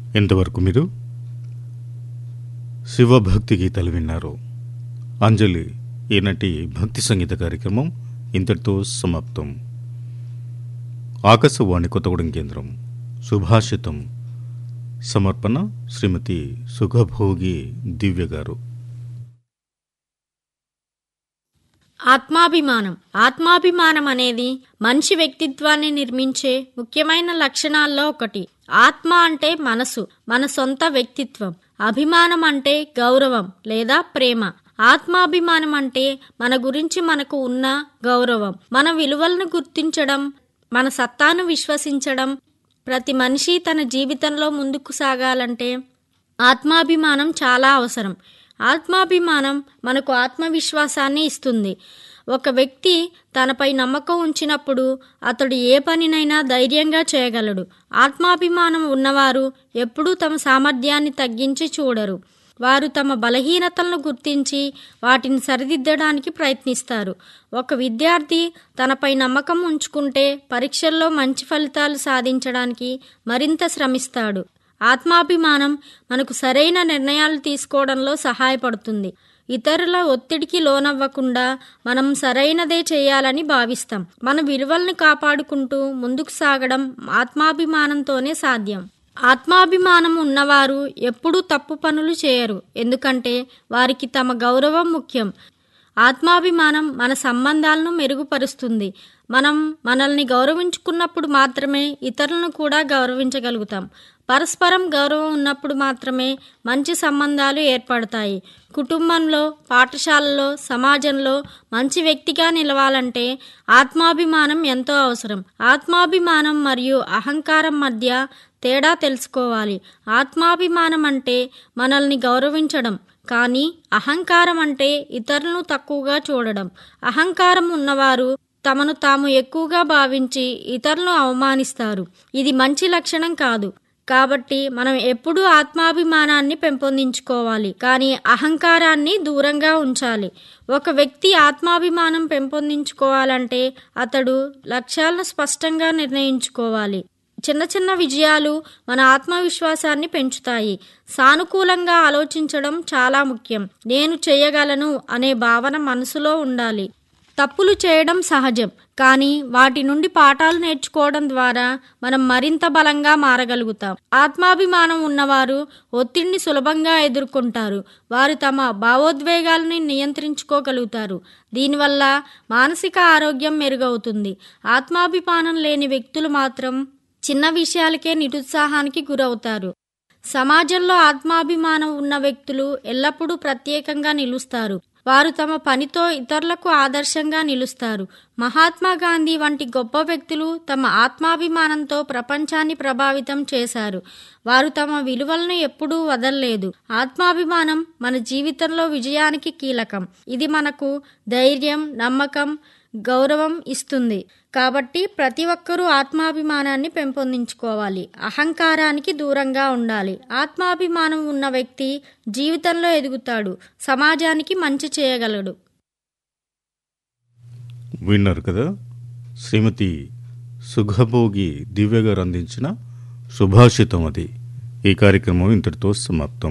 ఇంతవరకు మీరు శివభక్తి గీతాలు విన్నారు అంజలి ఈనాటి భక్తి సంగీత కార్యక్రమం ఇంతటితో సమాప్తం ఆకాశవాణి కొత్తగూడెం కేంద్రం సుభాషితం సమర్పణ శ్రీమతి సుఖభోగి దివ్య గారు ఆత్మాభిమానం ఆత్మాభిమానం అనేది మనిషి వ్యక్తిత్వాన్ని నిర్మించే ముఖ్యమైన లక్షణాల్లో ఒకటి ఆత్మ అంటే మనసు మన సొంత వ్యక్తిత్వం అభిమానం అంటే గౌరవం లేదా ప్రేమ ఆత్మాభిమానం అంటే మన గురించి మనకు ఉన్న గౌరవం మన విలువలను గుర్తించడం మన సత్తాను విశ్వసించడం ప్రతి మనిషి తన జీవితంలో ముందుకు సాగాలంటే ఆత్మాభిమానం చాలా అవసరం ఆత్మాభిమానం మనకు ఆత్మవిశ్వాసాన్ని ఇస్తుంది ఒక వ్యక్తి తనపై నమ్మకం ఉంచినప్పుడు అతడు ఏ పనినైనా ధైర్యంగా చేయగలడు ఆత్మాభిమానం ఉన్నవారు ఎప్పుడూ తమ సామర్థ్యాన్ని తగ్గించి చూడరు వారు తమ బలహీనతలను గుర్తించి వాటిని సరిదిద్దడానికి ప్రయత్నిస్తారు ఒక విద్యార్థి తనపై నమ్మకం ఉంచుకుంటే పరీక్షల్లో మంచి ఫలితాలు సాధించడానికి మరింత శ్రమిస్తాడు ఆత్మాభిమానం మనకు సరైన నిర్ణయాలు తీసుకోవడంలో సహాయపడుతుంది ఇతరుల ఒత్తిడికి లోనవ్వకుండా మనం సరైనదే చేయాలని భావిస్తాం మన విలువల్ని కాపాడుకుంటూ ముందుకు సాగడం ఆత్మాభిమానంతోనే సాధ్యం ఆత్మాభిమానం ఉన్నవారు ఎప్పుడూ తప్పు పనులు చేయరు ఎందుకంటే వారికి తమ గౌరవం ముఖ్యం ఆత్మాభిమానం మన సంబంధాలను మెరుగుపరుస్తుంది మనం మనల్ని గౌరవించుకున్నప్పుడు మాత్రమే ఇతరులను కూడా గౌరవించగలుగుతాం పరస్పరం గౌరవం ఉన్నప్పుడు మాత్రమే మంచి సంబంధాలు ఏర్పడతాయి కుటుంబంలో పాఠశాలలో సమాజంలో మంచి వ్యక్తిగా నిలవాలంటే ఆత్మాభిమానం ఎంతో అవసరం ఆత్మాభిమానం మరియు అహంకారం మధ్య తేడా తెలుసుకోవాలి ఆత్మాభిమానం అంటే మనల్ని గౌరవించడం కానీ అహంకారం అంటే ఇతరులను తక్కువగా చూడడం అహంకారం ఉన్నవారు తమను తాము ఎక్కువగా భావించి ఇతరులను అవమానిస్తారు ఇది మంచి లక్షణం కాదు కాబట్టి మనం ఎప్పుడూ ఆత్మాభిమానాన్ని పెంపొందించుకోవాలి కానీ అహంకారాన్ని దూరంగా ఉంచాలి ఒక వ్యక్తి ఆత్మాభిమానం పెంపొందించుకోవాలంటే అతడు లక్ష్యాలను స్పష్టంగా నిర్ణయించుకోవాలి చిన్న చిన్న విజయాలు మన ఆత్మవిశ్వాసాన్ని పెంచుతాయి సానుకూలంగా ఆలోచించడం చాలా ముఖ్యం నేను చేయగలను అనే భావన మనసులో ఉండాలి తప్పులు చేయడం సహజం కానీ వాటి నుండి పాఠాలు నేర్చుకోవడం ద్వారా మనం మరింత బలంగా మారగలుగుతాం ఆత్మాభిమానం ఉన్నవారు ఒత్తిడిని సులభంగా ఎదుర్కొంటారు వారు తమ భావోద్వేగాలని నియంత్రించుకోగలుగుతారు దీనివల్ల మానసిక ఆరోగ్యం మెరుగవుతుంది ఆత్మాభిమానం లేని వ్యక్తులు మాత్రం చిన్న విషయాలకే నిరుత్సాహానికి గురవుతారు సమాజంలో ఆత్మాభిమానం ఉన్న వ్యక్తులు ఎల్లప్పుడూ ప్రత్యేకంగా నిలుస్తారు వారు తమ పనితో ఇతరులకు ఆదర్శంగా నిలుస్తారు మహాత్మా గాంధీ వంటి గొప్ప వ్యక్తులు తమ ఆత్మాభిమానంతో ప్రపంచాన్ని ప్రభావితం చేశారు వారు తమ విలువలను ఎప్పుడూ వదల్లేదు ఆత్మాభిమానం మన జీవితంలో విజయానికి కీలకం ఇది మనకు ధైర్యం నమ్మకం గౌరవం ఇస్తుంది కాబట్టి ప్రతి ఒక్కరూ ఆత్మాభిమానాన్ని పెంపొందించుకోవాలి అహంకారానికి దూరంగా ఉండాలి ఆత్మాభిమానం ఉన్న వ్యక్తి జీవితంలో ఎదుగుతాడు సమాజానికి మంచి చేయగలడు విన్నారు కదా శ్రీమతి సుఖభోగి దివ్య గారు అందించిన సుభాషితం అది ఈ కార్యక్రమం ఇంతటితో సమాప్తం